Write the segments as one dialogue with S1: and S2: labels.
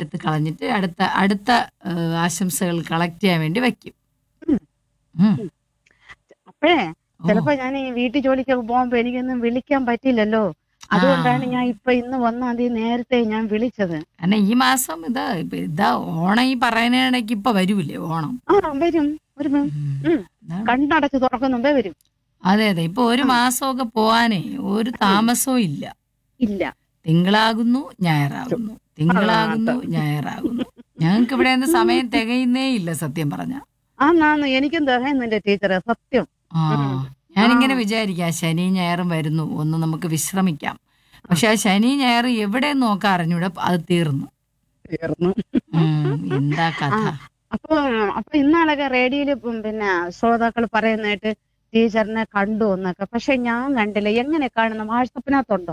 S1: എടുത്ത് കളഞ്ഞിട്ട് അടുത്ത അടുത്ത ആ, ആശംസകൾ കളക്ട് ചെയ്യാൻ വേണ്ടി വയ്ക്കും
S2: ഉം.
S1: ഉം.
S2: അപ്പോഴേ
S1: ഓ,
S2: ചിലപ്പോ ഞാൻ ഈ വീട്ടു ജോലിക്കൊക്കെ പോകുമ്പോ എനിക്കൊന്നും വിളിക്കാൻ പറ്റില്ലല്ലോ അതുകൊണ്ടാണ് ഞാൻ ഇപ്പൊ ഇന്ന് ഒന്നാം തീയതി നേരത്തെ ഞാൻ വിളിച്ചത്
S1: കാരണം ഈ മാസം ഇതാ ഇപ്പൊ ഇതാ ഓണം ഈ പറയുന്നതിനിടയ്ക്ക് ഇപ്പൊ വരൂലേ ഓണം
S2: ആ വരും ഒരു മ-
S1: ഉം.
S2: ഉം.
S1: അതാണ്.
S2: കണ്ണടച്ച് തുറക്കും മുമ്പേ വരും
S1: അതെ അതെ ഇപ്പൊ ഒരു മാസമൊക്കെ പോവാനേ ഒരു താമസവും ഇല്ല
S2: ഇല്ല
S1: തിങ്കളാകുന്നു ഞായറാകുന്നു തിങ്കളാകുന്നു ഞായറാകുന്നു ഞങ്ങൾക്ക് ഇവിടെ നിന്ന് സമയം തികയുന്നേ ഇല്ല സത്യം പറഞ്ഞ
S2: ആന്നാന്ന് എനിക്കും തികയുന്നുണ്ട് ടീച്ചറെ സത്യം
S1: ആ
S2: ഉം.
S1: ഞാനിങ്ങനെ വിചാരിക്കാം ശനി ഞായറും വരുന്നു ഒന്ന് നമുക്ക് വിശ്രമിക്കാം പക്ഷെ ആ ശനി ഞായർ എവിടെ നോക്കാൻ അറിഞ്ഞൂടെ അത് തീർന്നു
S2: തീർന്നു
S1: ഉം, എന്താ കഥ
S2: അപ്പൊ അപ്പൊ ഇന്നാളൊക്കെ റേഡിയോയില് പിന്നെ ശ്രോതാക്കൾ പറയുന്നതായിട്ട് ടീച്ചറിനെ കണ്ടു എന്നൊക്കെ പക്ഷെ ഞാൻ കണ്ടില്ല എങ്ങനെ കാണുന്ന വാട്സപ്പിനകത്തുണ്ടോ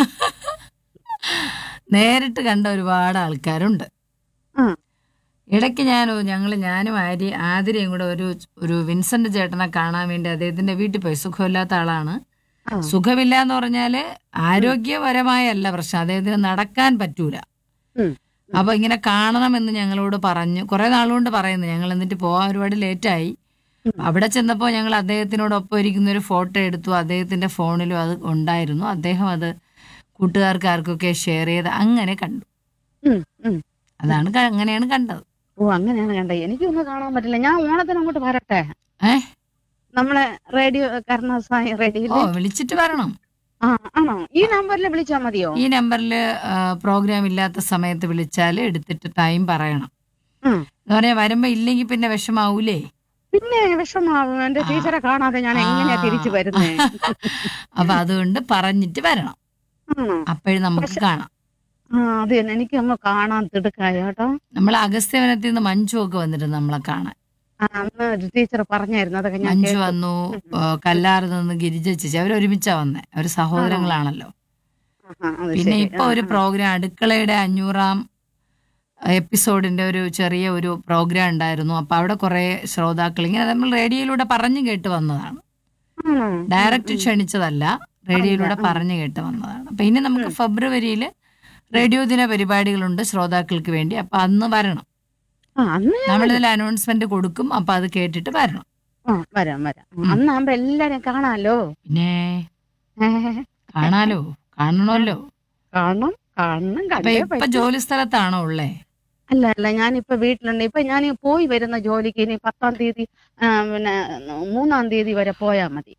S1: നേരിട്ട് കണ്ട ഒരുപാട് ആൾക്കാരുണ്ട്
S2: ആ.
S1: ഇടയ്ക്ക് ഞാൻ ഞങ്ങൾ ഞാനും ആര്യ ആതിരയും കൂടെ ഒരു ഒരു വിൻസെന്റ് ചേട്ടനെ കാണാൻ വേണ്ടി അദ്ദേഹത്തിന്റെ വീട്ടിൽ പോയി സുഖമില്ലാത്ത ആളാണ്
S2: ആ.
S1: സുഖമില്ല എന്ന് പറഞ്ഞാല് ആരോഗ്യപരമായല്ല പ്രശ്നം അദ്ദേഹത്തിന് നടക്കാൻ പറ്റൂല
S2: ഉം.
S1: അപ്പൊ ഇങ്ങനെ കാണണമെന്ന് ഞങ്ങളോട് പറഞ്ഞു കുറെ നാളുകൊണ്ട് പറയുന്നു ഞങ്ങൾ എന്നിട്ട് പോവാൻ ഒരുപാട് ലേറ്റായി
S2: ഉം.
S1: അവിടെ ചെന്നപ്പോൾ ഞങ്ങൾ അദ്ദേഹത്തിനോടൊപ്പം ഇരിക്കുന്ന ഒരു ഫോട്ടോ എടുത്തു അദ്ദേഹത്തിന്റെ ഫോണിലും അത് ഉണ്ടായിരുന്നു അദ്ദേഹം അത് കൂട്ടുകാർക്ക് ആർക്കൊക്കെ ഷെയർ ചെയ്ത് അങ്ങനെ കണ്ടു
S2: ഉം, ഉം.
S1: അതാണ് ക- അങ്ങനെയാണ് കണ്ടത്
S2: ഓ അങ്ങനെയാണ് കണ്ടത് എനിക്കൊന്നും കാണാൻ പറ്റില്ല ഞാൻ ഓണത്തിന് അങ്ങോട്ട് വരട്ടെ
S1: ഏ?
S2: നമ്മളെ റേഡിയോ കരുണാസായി
S1: ഓ
S2: റേഡിയോയില്
S1: വിളിച്ചിട്ട് വരണം
S2: ആ ആണോ ഈ നമ്പറിൽ വിളിച്ചാ മതിയോ
S1: ഈ നമ്പറിൽ പ്രോഗ്രാം ഇല്ലാത്ത സമയത്ത് വിളിച്ചാൽ എടുത്തിട്ട് ടൈം പറയണം
S2: ഉം.
S1: എന്ന് പറഞ്ഞാൽ വരുമ്പോ ഇല്ലെങ്കിൽ പിന്നെ വിഷമാവൂലേ
S2: പിന്നെ വിഷമാവും എന്റെ
S1: ആ.
S2: ടീച്ചറെ കാണാതെ ഞാൻ എങ്ങനെയാ
S1: ആ.
S2: തിരിച്ചു വരുന്നേ
S1: അപ്പൊ അതുകൊണ്ട് പറഞ്ഞിട്ട് വരണം
S2: ആണോ
S1: അപ്പോഴും നമുക്ക്
S2: പക്ഷെ-
S1: കാണാം
S2: ആ അത് തന്നെ എനിക്ക് ഒന്ന് കാണാൻ തിടുക്കായ കേട്ടോ
S1: നമ്മൾ അഗസ്ത്യവനത്തിൽ നിന്ന് മഞ്ജു ഒക്കെ വന്നിരുന്നു നമ്മളെ കാണാൻ
S2: ആ അന്ന് ഒരു ടീച്ചർ പറഞ്ഞായിരുന്നു അതൊക്കെ ഞാൻ
S1: മഞ്ജു
S2: കേട്ടു.
S1: വന്നു
S2: ഉം.
S1: ഏ, കല്ലാറ് നിന്ന് ഗിരിജ ചേച്ചി അവർ ഒരുമിച്ചാ വന്നേ അവർ സഹോദരങ്ങളാണല്ലോ
S2: ആഹാ, അത്
S1: പിന്നെ
S2: ശരി.
S1: ഇപ്പൊ ഒരു
S2: ആ,
S1: പ്രോഗ്രാം അടുക്കളയുടെ അഞ്ഞൂറാം എപ്പിസോഡിന്റെ ഒരു ചെറിയ ഒരു പ്രോഗ്രാം ഉണ്ടായിരുന്നു അപ്പൊ അവിടെ കുറെ ശ്രോതാക്കൾ ഇങ്ങനെ നമ്മൾ റേഡിയോയിലൂടെ പറഞ്ഞു കേട്ട് വന്നതാണ്
S2: ആ. ആണോ?
S1: ഡയറക്റ്റ്
S2: ഉം, ഉം.
S1: ക്ഷണിച്ചതല്ല റേഡിയോയിലൂടെ
S2: അല്ല, ആ.
S1: പറഞ്ഞു കേട്ട് വന്നതാണ് അപ്പൊ ഇനി നമുക്ക് ഫെബ്രുവരിയിൽ റേഡിയോ ദിന പരിപാടികളുണ്ട് ശ്രോതാക്കൾക്ക് വേണ്ടി അപ്പൊ അന്ന് വരണം
S2: ആ അന്ന് ഞാൻ
S1: നമ്മളിതിൽ അനൗൺസ്മെന്റ് കൊടുക്കും അപ്പൊ അത് കേട്ടിട്ട് വരണം
S2: ആ വരാം വരാം
S1: ഉം.
S2: അന്നാകുമ്പോ എല്ലാരും കാണാലോ
S1: പിന്നെ
S2: ഏ,
S1: കാണാലോ കാണണമല്ലോ
S2: കാണണം കാണണം
S1: അപ്പൊ
S2: കണ്ടേ
S1: ഇപ്പൊ
S2: പറ്റൂ.
S1: ജോലി സ്ഥലത്താണോ ഉള്ളേ
S2: അല്ല അല്ല ഞാനിപ്പോ വീട്ടിലുണ്ട് ഇപ്പൊ ഞാൻ പോയി വരുന്ന ജോലിക്ക് ഇനി പത്താം തീയതി ആ, പിന്നെ മൂന്നാം തീയതി വരെ പോയാ മതി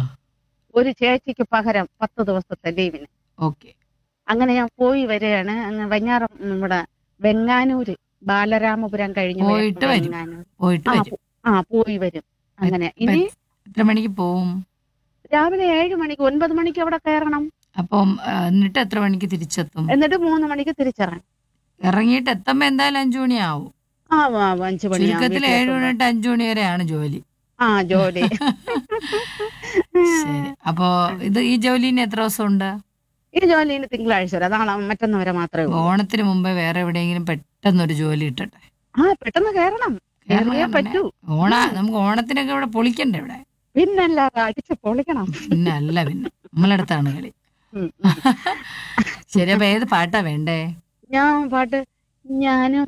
S2: ഒരു ചേച്ചിക്ക് പകരം പത്ത് ദിവസത്തെ ലീവിന്
S1: ഓക്കെ
S2: അങ്ങനെ ഞാൻ പോയി വരികയാണ് അങ്ങ് വെഞ്ഞാറം ഇവിടെ വെങ്ങാനൂര് ബാലരാമപുരം കഴിഞ്ഞ്
S1: പോയിട്ട് വരും.
S2: വെങ്ങാനൂർ
S1: പോയിട്ട്
S2: ആ,
S1: വരും
S2: ആ പോയി വരും അങ്ങനെ
S1: ഇപ്പൊ
S2: ഇനി
S1: എത്ര മണിക്ക് പോവും
S2: രാവിലെ ഏഴ് മണിക്ക് ഒൻപത് മണിക്ക് അവിടെ കയറണം
S1: അപ്പം ആ, എന്നിട്ട് എത്ര മണിക്ക് തിരിച്ചെത്തും
S2: എന്നിട്ട് മൂന്ന് മണിക്ക് തിരിച്ചിറങ്ങണം
S1: ഇറങ്ങിയിട്ട് എത്തുമ്പോ എന്തായാലും അഞ്ചു മണിയാവും
S2: ആ ആ, അഞ്ചു മണി
S1: ചുരുക്കത്തിൽ ഏഴ് മണി തൊട്ട് അഞ്ചു മണി വരെയാണ് ജോലി
S2: ആ ജോലി
S1: ശരി അപ്പോ ഇത് ഈ ജോലി ഇനി എത്ര ദിവസം ഉണ്ട്
S2: ഈ ജോലി ഇനി തിങ്കളാഴ്ച വരെ നാളെ മറ്റന്ന് വരെ മാത്രമേ ഉള്ളൂ
S1: ഓണത്തിന് മുമ്പേ വേറെ എവിടെയെങ്കിലും പെട്ടെന്നൊരു ജോലി ഇട്ടട്ടെ
S2: ആ പെട്ടെന്ന് കയറണം
S1: കേരളം
S2: കയറിയേ
S1: തന്നെ.
S2: പറ്റൂ
S1: ഓണ നമുക്ക് ഓണത്തിനൊക്കെ ഇവിടെ പൊളിക്കണ്ടേ ഇവിടെ
S2: പിന്നല്ലാതെ അടിച്ച് പൊളിക്കണം
S1: പിന്നെ അല്ല പിന്നെ നമ്മളടുത്താണ് കളി
S2: ഉം, ഉം.
S1: ശരി അപ്പൊ ഏത് പാട്ടാ വേണ്ടേ
S2: ഞാൻ പാട്ട് ഞാനും